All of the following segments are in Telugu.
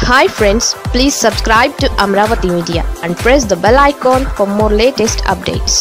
hi friends please subscribe to Amaravati media and press the bell icon for more latest updates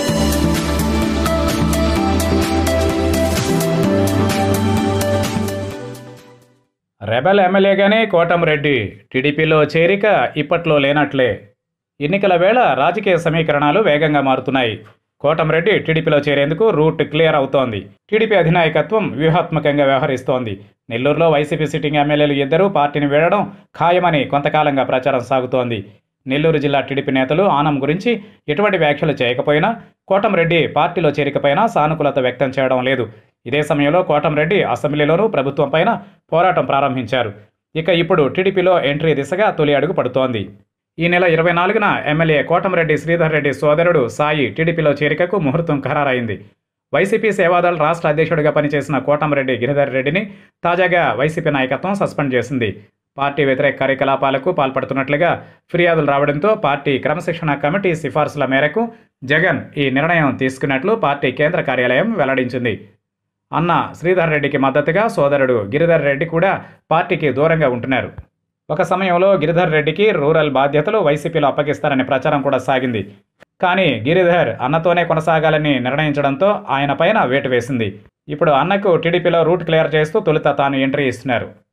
rebel ఎమ్మెల్యేగానే కోటంరెడ్డి టీడీపీలో చేరిక ఇప్పట్లో లేనట్లే ఎన్నికల వేళ రాజకీయ సమీకరణాలు వేగంగా మారుతున్నాయి కోటంరెడ్డి టీడీపీలో చేరేందుకు రూట్ క్లియర్ అవుతోంది టీడీపీ అధినాయకత్వం వ్యూహాత్మకంగా వ్యవహరిస్తోంది నెల్లూరులో వైసీపీ సిట్టింగ్ ఎమ్మెల్యేలు ఇద్దరూ పార్టీని వీడడం ఖాయమని కొంతకాలంగా ప్రచారం సాగుతోంది నెల్లూరు జిల్లా టీడీపీ నేతలు ఆనం గురించి ఎటువంటి వ్యాఖ్యలు చేయకపోయినా కోటంరెడ్డి పార్టీలో చేరికపైన సానుకూలత వ్యక్తం చేయడం లేదు ఇదే సమయంలో కోటంరెడ్డి అసెంబ్లీలోనూ ప్రభుత్వం పైన పోరాటం ప్రారంభించారు ఇక ఇప్పుడు టీడీపీలో ఎంట్రీ దిశగా తొలి అడుగు పడుతోంది ఈ నెల ఇరవై నాలుగున ఎమ్మెల్యే కోటంరెడ్డి శ్రీధర్ రెడ్డి సోదరుడు సాయి టీడీపీలో చేరికకు ముహూర్తం ఖరారైంది వైసీపీ సేవాదళ రాష్ట్ర అధ్యక్షుడిగా పనిచేసిన కోటంరెడ్డి గిరిధర్ రెడ్డిని తాజాగా వైసీపీ నాయకత్వం సస్పెండ్ చేసింది పార్టీ వ్యతిరేక కార్యకలాపాలకు పాల్పడుతున్నట్లుగా ఫిర్యాదులు రావడంతో పార్టీ క్రమశిక్షణ కమిటీ సిఫార్సుల మేరకు జగన్ ఈ నిర్ణయం తీసుకున్నట్లు పార్టీ కేంద్ర కార్యాలయం వెల్లడించింది అన్న శ్రీధర్ రెడ్డికి మద్దతుగా సోదరుడు గిరిధర్ రెడ్డి కూడా పార్టీకి దూరంగా ఉంటున్నారు ఒక సమయంలో గిరిధర్ రెడ్డికి రూరల్ బాధ్యతలు వైసీపీలో అప్పగిస్తారనే ప్రచారం కూడా సాగింది కానీ గిరిధర్ అన్నతోనే కొనసాగాలని నిర్ణయించడంతో ఆయన పైన వేటు వేసింది ఇప్పుడు అన్నకు టీడీపీలో రూట్ క్లియర్ చేస్తూ తొలుత తాను ఎంట్రీ ఇస్తున్నారు